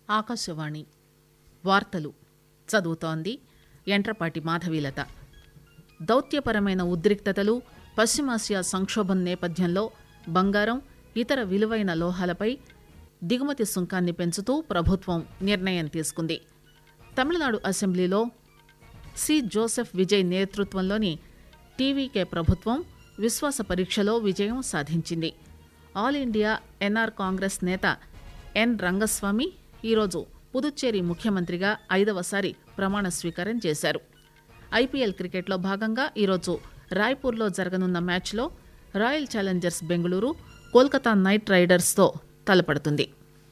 ఆకాశవాణి వార్తలు చదువుతోంది యంట్రపాటి మాధవీలత దౌత్యపరమైన ఉద్రిక్తతలు పశ్చిమాసియా సంక్షోభం నేపథ్యంలో బంగారం ఇతర విలువైన లోహాలపై దిగుమతి సుంకాన్ని పెంచుతూ ప్రభుత్వం నిర్ణయం తీసుకుంది తమిళనాడు అసెంబ్లీలో సి జోసెఫ్ విజయ్ నేతృత్వంలోని టీవీకే ప్రభుత్వం విశ్వాస పరీక్షలో విజయం సాధించింది ఆల్ ఇండియా ఎన్ఆర్ కాంగ్రెస్ నేత ఎన్ రంగస్వామి ఈరోజు పుదుచ్చేరి ముఖ్యమంత్రిగా ఐదవసారి ప్రమాణ స్వీకారం చేశారు ఐపీఎల్ క్రికెట్లో భాగంగా ఈరోజు రాయ్పూర్లో జరగనున్న మ్యాచ్లో royal challengers Bengaluru Kolkata knight రైడర్స్తో తలపడుతుంది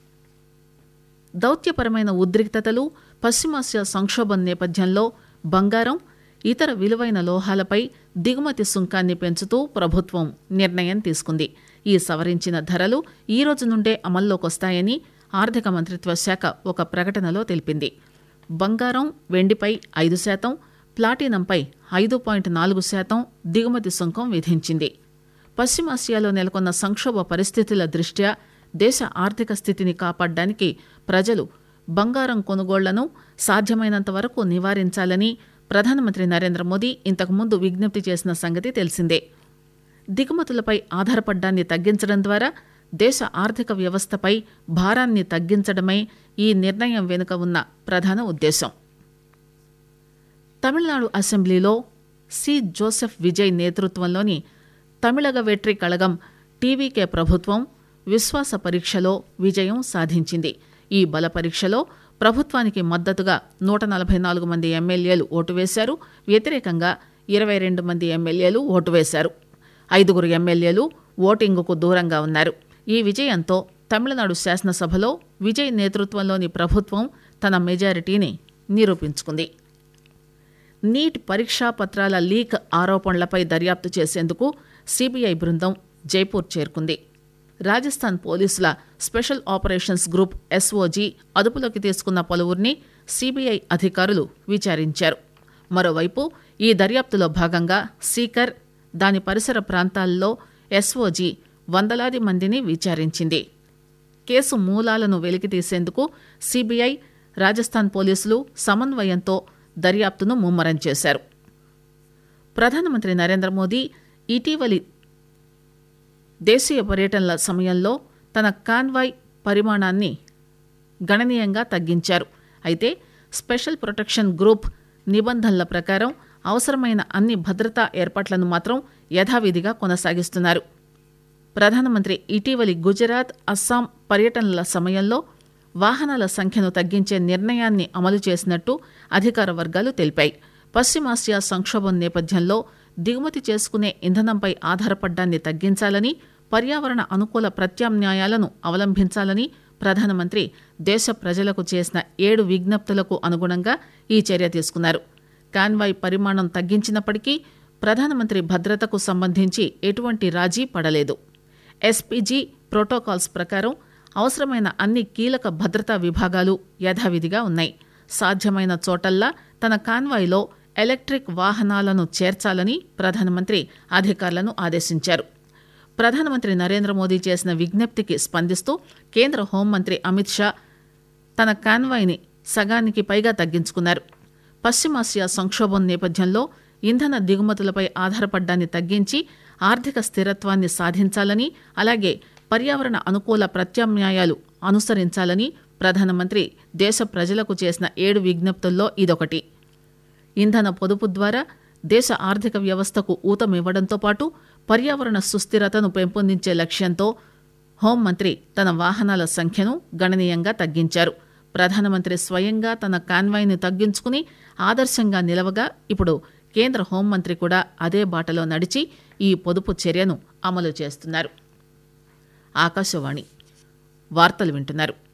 దౌత్యపరమైన ఉద్రిక్తతలు పశ్చిమాసియా సంక్షోభం నేపథ్యంలో బంగారం ఇతర విలువైన లోహాలపై దిగుమతి సుంకాన్ని పెంచుతూ ప్రభుత్వం నిర్ణయం తీసుకుంది ఈ సవరించిన ధరలు ఈ రోజు నుండే అమల్లోకొస్తాయని ఆర్థిక మంత్రిత్వ శాఖ ఒక ప్రకటనలో తెలిపింది బంగారం వెండిపై ఐదు శాతం ప్లాటినంపై ఐదు పాయింట్ నాలుగు శాతం దిగుమతి సుంకం విధించింది పశ్చిమాసియాలో నెలకొన్న సంక్షోభ పరిస్థితుల దృష్ట్యా దేశ ఆర్థిక స్థితిని కాపాడడానికి ప్రజలు బంగారం కొనుగోళ్లను సాధ్యమైనంత వరకు నివారించాలని ప్రధానమంత్రి నరేంద్ర మోదీ ఇంతకుముందు విజ్ఞప్తి చేసిన సంగతి తెలిసిందే దిగుమతులపై ఆధారపడ్డాన్ని తగ్గించడం ద్వారా దేశ ఆర్థిక వ్యవస్థపై భారాన్ని తగ్గించడమే ఈ నిర్ణయం వెనుక ఉన్న ప్రధాన ఉద్దేశం తమిళనాడు అసెంబ్లీలో సి జోసెఫ్ విజయ్ నేతృత్వంలోని తమిళగ వెట్రి కళగం టీవీకే ప్రభుత్వం విశ్వాస పరీక్షలో విజయం సాధించింది ఈ బల పరీక్షలో ప్రభుత్వానికి మద్దతుగా నూట నలభై నాలుగు మంది ఎమ్మెల్యేలు ఓటు వేశారు వ్యతిరేకంగా ఇరవై రెండు మంది ఎమ్మెల్యేలు ఓటు వేశారు ఐదుగురు ఎమ్మెల్యేలు ఓటింగుకు దూరంగా ఉన్నారు ఈ విజయంతో తమిళనాడు శాసనసభలో విజయ్ నేతృత్వంలోని ప్రభుత్వం తన మెజారిటీని నిరూపించుకుంది నీట్ పరీక్షా పత్రాల లీక్ ఆరోపణలపై దర్యాప్తు చేసేందుకు సిబిఐ బృందం జైపూర్ చేరుకుంది రాజస్థాన్ పోలీసుల స్పెషల్ ఆపరేషన్స్ గ్రూప్ ఎస్ఓజీ అదుపులోకి తీసుకున్న పలువురిని సిబిఐ అధికారులు విచారించారు మరోవైపు ఈ దర్యాప్తులో భాగంగా సీకర్ దాని పరిసర ప్రాంతాల్లో ఎస్ఓజీ వందలాది మందిని విచారించింది కేసు మూలాలను వెలికితీసేందుకు సిబిఐ రాజస్థాన్ పోలీసులు సమన్వయంతో దర్యాప్తును ముమ్మరం చేశారు ప్రధానమంత్రి నరేంద్ర మోదీ ఇటీవలి దేశీయ పర్యటనల సమయంలో తన కాన్వాయ్ పరిమాణాన్ని గణనీయంగా తగ్గించారు అయితే స్పెషల్ ప్రొటెక్షన్ గ్రూప్ నిబంధనల ప్రకారం అవసరమైన అన్ని భద్రతా ఏర్పాట్లను మాత్రం యథావిధిగా కొనసాగిస్తున్నారు ప్రధానమంత్రి ఇటీవలి గుజరాత్ అస్సాం పర్యటనల సమయంలో వాహనాల సంఖ్యను తగ్గించే నిర్ణయాన్ని అమలు చేసినట్టు అధికార వర్గాలు తెలిపాయి పశ్చిమాసియా సంక్షోభం నేపథ్యంలో దిగుమతి చేసుకునే ఇంధనంపై ఆధారపడ్డాన్ని తగ్గించాలని పర్యావరణ అనుకూల ప్రత్యామ్నాయాలను అవలంబించాలని ప్రధానమంత్రి దేశ ప్రజలకు చేసిన ఏడు విజ్ఞప్తులకు అనుగుణంగా ఈ చర్య తీసుకున్నారు కాన్వాయ్ పరిమాణం తగ్గించినప్పటికీ ప్రధానమంత్రి భద్రతకు సంబంధించి ఎటువంటి రాజీ పడలేదు ఎస్పీజీ ప్రోటోకాల్స్ ప్రకారం అవసరమైన అన్ని కీలక భద్రతా విభాగాలు యథావిధిగా ఉన్నాయి సాధ్యమైన చోటల్లా తన కాన్వాయ్లో ఎలక్ట్రిక్ వాహనాలను చేర్చాలని ప్రధానమంత్రి అధికారులను ఆదేశించారు ప్రధానమంత్రి నరేంద్ర మోదీ చేసిన విజ్ఞప్తికి స్పందిస్తూ కేంద్ర హోంమంత్రి అమిత్ షా తన కాన్వాయ్ని సగానికి పైగా తగ్గించుకున్నారు పశ్చిమాసియా సంక్షోభం నేపథ్యంలో ఇంధన దిగుమతులపై ఆధారపడ్డాన్ని తగ్గించి ఆర్థిక స్థిరత్వాన్ని సాధించాలని అలాగే పర్యావరణ అనుకూల ప్రత్యామ్నాయాలు అనుసరించాలని ప్రధానమంత్రి దేశ ప్రజలకు చేసిన ఏడు విజ్ఞప్తుల్లో ఇదొకటి ఇంధన పొదుపు ద్వారా దేశ ఆర్థిక వ్యవస్థకు ఊతమివ్వడంతో పాటు పర్యావరణ సుస్థిరతను పెంపొందించే లక్ష్యంతో హోంమంత్రి తన వాహనాల సంఖ్యను గణనీయంగా తగ్గించారు ప్రధానమంత్రి స్వయంగా తన కాన్వాయ్ని తగ్గించుకుని ఆదర్శంగా నిలవగా ఇప్పుడు కేంద్ర హోంమంత్రి కూడా అదే బాటలో నడిచి ఈ పొదుపు చర్యను అమలు చేస్తున్నారు ఆకాశవాణి వార్తలు వింటున్నారు